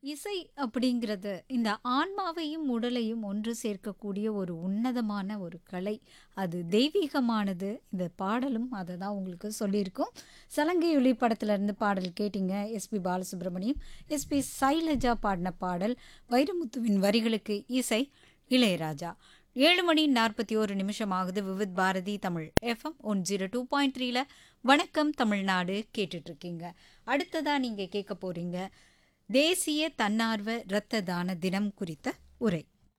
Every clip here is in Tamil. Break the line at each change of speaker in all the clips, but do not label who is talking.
இசை அப்படிங்கிறது இந்த ஆன்மாவையும் உடலையும் ஒன்று சேர்க்கக்கூடிய ஒரு உன்னதமான ஒரு கலை அது தெய்வீகமானது இந்த பாடலும் அதை தான் உங்களுக்கு சொல்லியிருக்கோம் சலங்கை ஒளி படத்துல இருந்து பாடல் கேட்டீங்க எஸ்பி பாலசுப்ரமணியம் எஸ்பி சைலஜா பாடின பாடல் வைரமுத்துவின் வரிகளுக்கு இசை இளையராஜா ஏழு மணி நாற்பத்தி ஒரு நிமிஷம் ஆகுது Vividh Bharati Tamil FM one zero two point த்ரீல வணக்கம் தமிழ்நாடு கேட்டுட்டு இருக்கீங்க அடுத்ததா நீங்க கேட்க போறீங்க தேசிய தன்னார்வ இரத்த தான தினம் குறித்த உரை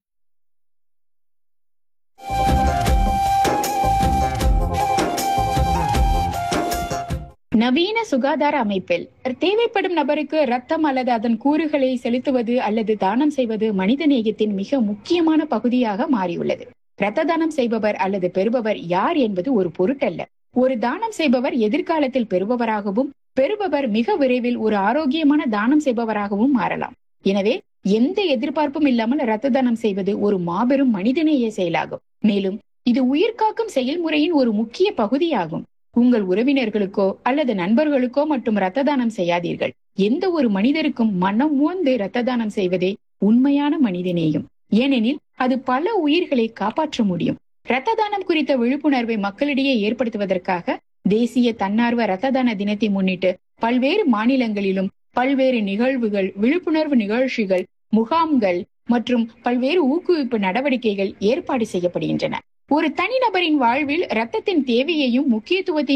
நவீன சுகாதார அமைப்பில் தேவைப்படும் நபருக்கு ரத்தம் அல்லது அதன் கூறுகளை செலுத்துவது அல்லது தானம் செய்வது மனித நேயத்தின் மிக முக்கியமான பகுதியாக மாறியுள்ளது இரத்த தானம் செய்பவர் அல்லது பெறுபவர் யார் என்பது ஒரு பொருட்டல்ல ஒரு தானம் செய்பவர் எதிர்காலத்தில் பெறுபவராகவும் பெறுபவர் மிக விரைவில் ஒரு ஆரோக்கியமான தானம் செய்பவராகவும் மாறலாம் எனவே எந்த எதிர்பார்ப்பும் இல்லாமல் இரத்த தானம் செய்வது ஒரு மாபெரும் மனிதநேய செயலாகும் மேலும் இது உயிர்காக்கும் செயல்முறையின் ஒரு முக்கிய பகுதியாகும் உங்கள் உறவினர்களுக்கோ அல்லது நண்பர்களுக்கோ மட்டும் இரத்த தானம் செய்யாதீர்கள் எந்த ஒரு மனிதருக்கும் மனம் உவந்து இரத்த தானம் செய்வதே உண்மையான மனிதநேயம் ஏனெனில் அது பல உயிர்களை காப்பாற்ற முடியும் இரத்த தானம் குறித்த விழிப்புணர்வை மக்களிடையே ஏற்படுத்துவதற்காக தேசிய தன்னார்வ இரத்த தான தினத்தை முன்னிட்டு பல்வேறு மாநிலங்களிலும் பல்வேறு நிகழ்வுகள் விழிப்புணர்வு நிகழ்ச்சிகள் முகாம்கள் மற்றும் பல்வேறு ஊக்குவிப்பு நடவடிக்கைகள் ஏற்பாடு செய்யப்படுகின்றன ஒரு தனிநபரின் வாழ்வில் இரத்தத்தின் தேவையையும் முக்கியத்துவத்தையும்